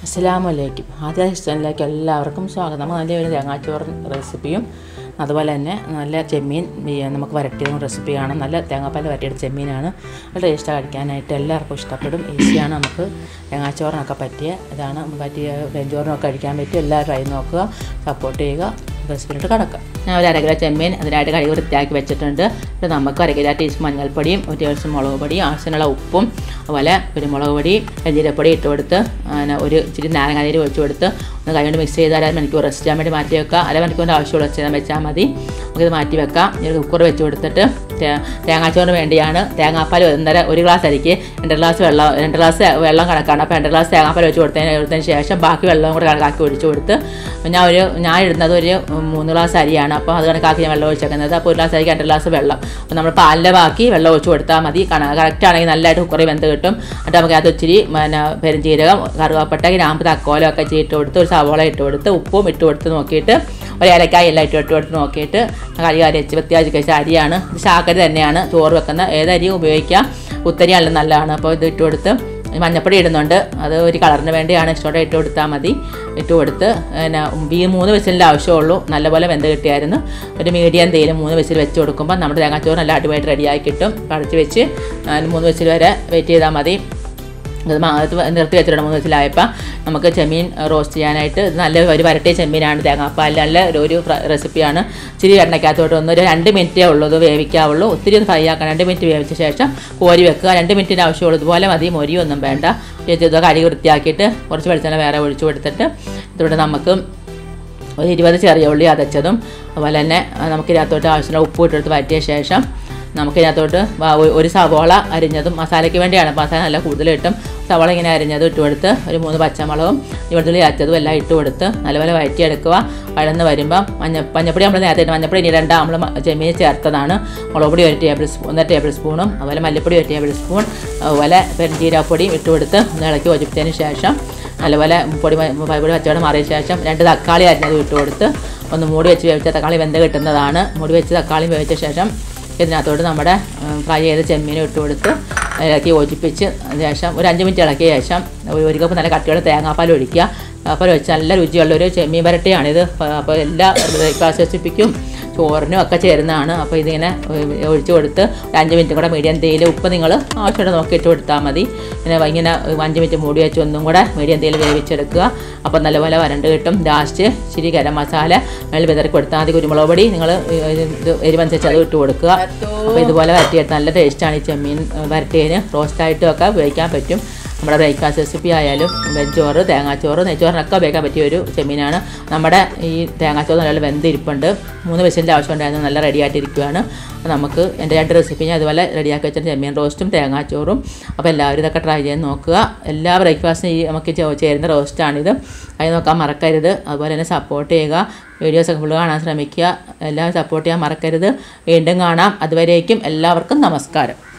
അസ്സലാമു അലൈക്കും ആദ്യ കിച്ചണിലേക്ക് എല്ലാവർക്കും സ്വാഗതം നമ്മൾ നല്ലൊരു തേങ്ങാച്ചോറ് റെസിപ്പിയും അതുപോലെ തന്നെ നല്ല ചെമ്മീൻ ഈ നമുക്ക് വരട്ടിയതും റെസിപ്പിയാണ് നല്ല തേങ്ങാപ്പാൽ വരട്ടിയുടെ ചെമ്മീനാണ് നല്ല ടേസ്റ്റാണ് കഴിക്കാനായിട്ട് എല്ലാവർക്കും ഇഷ്ടപ്പെടും ഈസിയാണ് നമുക്ക് തേങ്ങാച്ചോറിനൊക്കെ പറ്റിയ ഇതാണ് പറ്റിയ വെഞ്ചോറിനൊക്കെ കഴിക്കാൻ പറ്റും എല്ലാവരും ട്രൈ നോക്കുക സപ്പോർട്ട് ചെയ്യുക റെസിപ്പിയിലോട്ട് കിടക്കാം ഞാൻ ഒരു അരകിലോ ചെമ്മീൻ അതിനായിട്ട് കഴുകി വൃത്തിയാക്കി വെച്ചിട്ടുണ്ട് ഇത് നമുക്ക് അരകിലോ ടീസ്പൂൺ മഞ്ഞൾപ്പൊടിയും ഒരു ടീസ്പൂൺ മുളക് പൊടിയും ആവശ്യത്തിനുള്ള ഉപ്പും അതുപോലെ കുരുമുളക് പൊടി ജീരപ്പൊടി ഇട്ട് കൊടുത്ത് പിന്നെ ഒരു ഇച്ചിരി നാരങ്ങാനീര് ഒഴിച്ച് കൊടുത്ത് ഒന്ന് കൈ കൊണ്ട് മിക്സ് ചെയ്ത് അര മണിക്കൂർ റെസ്റ്റ് ചെയ്യാൻ വേണ്ടി മാറ്റി വെക്കുക അര മണിക്കൂറിൻ്റെ ആവശ്യമുള്ള വെച്ച് വെച്ചാൽ മതി നമുക്കിത് മാറ്റി വെക്കാം ഒരു കുക്കർ വെച്ച് കൊടുത്തിട്ട് തേ- തേങ്ങാച്ചോറിന് വേണ്ടിയാണ് തേങ്ങാപ്പാൽ ഒന്നര ഒരു ഗ്ലാസ് അരിക്ക് രണ്ട് ഗ്ലാസ് വെള്ളം രണ്ട് ഗ്ലാസ് വെള്ളം കണക്കാണ് അപ്പോൾ രണ്ട് ഗ്ലാസ് തേങ്ങാപ്പാൽ വെച്ച് കൊടുത്തതിന് കൊടുത്തതിന് ശേഷം ബാക്കി വെള്ളവും കൂടെ കണക്കാക്കി ഒഴിച്ച് കൊടുത്ത് ഞാൻ ഒരു ഞാൻ ഇടുന്നത് ഒരു മൂന്ന് ഗ്ലാസ് അരിയാണ് അപ്പോൾ അത് കണക്കാക്കി ഞാൻ വെള്ളം ഒഴിച്ചേക്കുന്നത് അപ്പോൾ ഒരു ഗ്ലാസ് അരിക്ക് രണ്ട് ഗ്ലാസ് വെള്ളം അപ്പോൾ നമ്മൾ പാലിൻ്റെ ബാക്കി വെള്ളം ഒഴിച്ച് കൊടുത്താൽ മതി കറക്റ്റ് ആണെങ്കിൽ നല്ലതായിട്ട് കുക്കറിൽ വെന്ത് കിട്ടും എന്നിട്ട് നമുക്ക് അത് ഇച്ചിരി പിന്നെ പെരുംജീരകം കറുവാപ്പട്ട ഗ്രാമ്പ് തക്കോലം ഒക്കെ ഇച്ചിരി ഇട്ട് കൊടുത്ത് ഒരു സവോള ഇട്ട് കൊടുത്ത് ഉപ്പും ഇട്ട് കൊടുത്ത് നോക്കിയിട്ട് ഒരു ഏലക്കായ എല്ലാം ഇട്ട് ഇട്ട് കൊടുത്ത് നോക്കിയിട്ട് കറി അരച്ച് വൃത്തിയാക്കി കഴിച്ച അരിയാണ് ഇത് ശാക്കരി തന്നെയാണ് ചോറ് വെക്കുന്ന ഏത് അരിയും ഉപയോഗിക്കാം കുത്തരി നല്ല നല്ലതാണ് അപ്പോൾ ഇത് ഇട്ട് കൊടുത്ത് മഞ്ഞപ്പൊടി ഇടുന്നുണ്ട് അത് ഒരു കളറിന് വേണ്ടിയാണ് ഇഷ്ടോടെ ഇട്ട് കൊടുത്താൽ മതി ഇട്ട് കൊടുത്ത് പിന്നെ ഈ മൂന്ന് വിസിലിൻ്റെ ആവശ്യമുള്ളൂ നല്ലപോലെ വെന്ത് കിട്ടിയായിരുന്നു ഒരു മീഡിയം തേയിലും മൂന്ന് വിസിൽ വെച്ച് കൊടുക്കുമ്പോൾ നമ്മുടെ തേങ്ങാച്ചോറ് നല്ല അടിപൊളിയായിട്ട് റെഡിയായി കിട്ടും കടച്ച് വെച്ച് ആ, മൂന്ന് വിസിൽ വരെ വെയിറ്റ് ചെയ്താൽ മതി അത് മാ- അത് നിർത്തി വെച്ചിട്ടുണ്ട് മൂന്ന് വിസിലായപ്പോൾ നമുക്ക് ചെമ്മീൻ റോസ്റ്റ് ചെയ്യാനായിട്ട് ഇത് നല്ല ഒരു വരട്ടിയ ചെമ്മീനാണ് തേങ്ങാപ്പാൽ നല്ല ഒരു ഒരു ഫ്ര- റെസിപ്പിയാണ് ഇച്ചിരി എണ്ണയ്ക്കകത്തോട്ട് ഒന്ന് ഒരു രണ്ട് മിനിറ്റേ ഉള്ളൂ ഇത് വേവിക്കാവുള്ളൂ ഒത്തിരി ഒന്ന് ഫ്രൈ ആക്കണം രണ്ട് മിനിറ്റ് വേവിച്ച ശേഷം കോരി വെക്കുക രണ്ട് മിനിറ്റിൻ്റെ ആവശ്യമുള്ളൂ ഇതുപോലെ മതി മൊരിയൊന്നും വേണ്ട ഇത് ഇത് കഴുകി വൃത്തിയാക്കിയിട്ട് കുറച്ച് വെളിച്ചെണ്ണ വേറെ ഒഴിച്ചു കൊടുത്തിട്ട് ഇതിവിടെ നമുക്ക് ഒരു ഇരുപത് ചെറിയ ഉള്ളി അതച്ചതും അതുപോലെ തന്നെ ആ, നമുക്ക് ഇതിനകത്തോട്ട് ആവശ്യമുള്ള ഉപ്പ് ഇട്ടെടുത്ത് വഴറ്റിയ ശേഷം നമുക്ക് ഇതിനകത്തോട്ട് വ- ഒ- ഒരു സവോള അരിഞ്ഞതും മസാലയ്ക്ക് വേണ്ടിയാണ് മസാല നല്ല കൂടുതൽ കിട്ടും സവോള ഇങ്ങനെ അരിഞ്ഞതും ഇട്ട് കൊടുത്ത് ഒരു മൂന്ന് പച്ചമുളകും വെളുത്തുള്ളി അരച്ചതും എല്ലാം ഇട്ട് കൊടുത്ത് നല്ലപോലെ വഴറ്റിയെടുക്കുക വഴന്ന് വരുമ്പം മഞ്ഞ മഞ്ഞപ്പൊടി നമ്മൾ നേരത്തെ ഇട്ട് മഞ്ഞപ്പൊടി ഇനി രണ്ടാം നമ്മൾ ചെമ്മീൻ ചേർത്തതാണ് മുളക് പൊടി ഒരു ടേബിൾ സ്പൂൺ ഒന്നര ടേബിൾ സ്പൂണും അതുപോലെ മല്ലിപ്പൊടി ഒരു ടേബിൾ സ്പൂൺ അതുപോലെ പെരുംജീരകപ്പൊടിയും ഇട്ട് കൊടുത്ത് ഒന്ന് ഇളക്കി യോജിപ്പിച്ചതിന് ശേഷം നല്ലപോലെ പൊടി പൊടി പച്ചവടം മാറിയ ശേഷം രണ്ട് തക്കാളി അരിഞ്ഞത് ഇട്ട് കൊടുത്ത് ഒന്ന് മൂടി വെച്ച് വേവിച്ച തക്കാളി വെന്ത് കിട്ടുന്നതാണ് മൂടി വെച്ച് തക്കാളി വേവിച്ച ശേഷം ഇതിനകത്തോട്ട് നമ്മുടെ ഫ്രൈ ചെയ്ത ചെമ്മീനും ഇട്ട് കൊടുത്ത് ഇളക്കി യോജിപ്പിച്ച് അതിന് ശേഷം ഒരു അഞ്ച് മിനിറ്റ് ഇളക്കിയ ശേഷം ഒരു ഒരു കപ്പ് നല്ല കട്ടിയുള്ള തേങ്ങാപ്പാൽ ഒഴിക്കുക അപ്പോൾ ഒഴിച്ച് നല്ല രുചിയുള്ള ഒരു ചെമ്മീൻ വരട്ടിയാണിത് അപ്പോൾ എല്ലാ ബ്രേക്ക്ഫാസ്റ്റ് റെസിപ്പിക്കും ചോറിനും ഒക്കെ ചേരുന്നതാണ് അപ്പോൾ ഇതിങ്ങനെ ഒഴിച്ച് കൊടുത്ത് ഒരു അഞ്ച് മിനിറ്റ് കൂടെ മീഡിയം തേയില ഉപ്പ് നിങ്ങൾ ആവശ്യമായിട്ട് നോക്കി ഇട്ട് കൊടുത്താൽ മതി ഇങ്ങനെ ഇങ്ങനെ അഞ്ച് മിനിറ്റ് മൂടി വെച്ച് ഒന്നും കൂടെ മീഡിയം തേയില വേവിച്ചെടുക്കുക അപ്പോൾ നല്ലപോലെ വരണ്ട് കിട്ടും ലാസ്റ്റ് ഇച്ചിരി ഗരം മസാല മേളിൽ വിതറി കൊടുത്താൽ മതി കുരുമുളക് പൊടി നിങ്ങൾ ഇത് എരിവനുസരിച്ച് അത് ഇട്ട് കൊടുക്കുക അപ്പോൾ ഇതുപോലെ വരട്ടിയെടുത്ത് നല്ല ടേസ്റ്റാണ് ഈ ചെമ്മീൻ വരട്ടിയതിന് റോസ്റ്റായിട്ടും ഒക്കെ ഉപയോഗിക്കാൻ പറ്റും നമ്മുടെ ബ്രേക്ക്ഫാസ്റ്റ് റെസിപ്പി ആയാലും വെഞ്ചോറ് തേങ്ങാച്ചോറ് നെയ്ച്ചോറിനൊക്കെ ഉപയോഗിക്കാൻ പറ്റിയ ഒരു ചെമ്മീനാണ് നമ്മുടെ ഈ തേങ്ങാച്ചോറ് നല്ല വെന്തിരിപ്പുണ്ട് മൂന്ന് വിസിലിൻ്റെ ആവശ്യമുണ്ടായിരുന്നു നല്ല റെഡി ആയിട്ടിരിക്കുകയാണ് അപ്പോൾ നമുക്ക് എൻ്റെ രണ്ട് റെസിപ്പി ഞാൻ അതുപോലെ റെഡിയാക്കി വെച്ച ചെമ്മീൻ റോസ്റ്റും തേങ്ങാച്ചോറും അപ്പോൾ എല്ലാവരും ഇതൊക്കെ ട്രൈ ചെയ്ത് നോക്കുക എല്ലാ ബ്രേക്ക്ഫാസ്റ്റിനും ഈ നമുക്ക് ചെ- ചേരുന്ന റോസ്റ്റാണിത് അത് നോക്കാൻ മറക്കരുത് അതുപോലെ തന്നെ സപ്പോർട്ട് ചെയ്യുക വീഡിയോസൊക്കെ ഫുള്ള് കാണാൻ ശ്രമിക്കുക എല്ലാവരും സപ്പോർട്ട് ചെയ്യാൻ മറക്കരുത് വീണ്ടും കാണാം അതുവരേക്കും എല്ലാവർക്കും നമസ്കാരം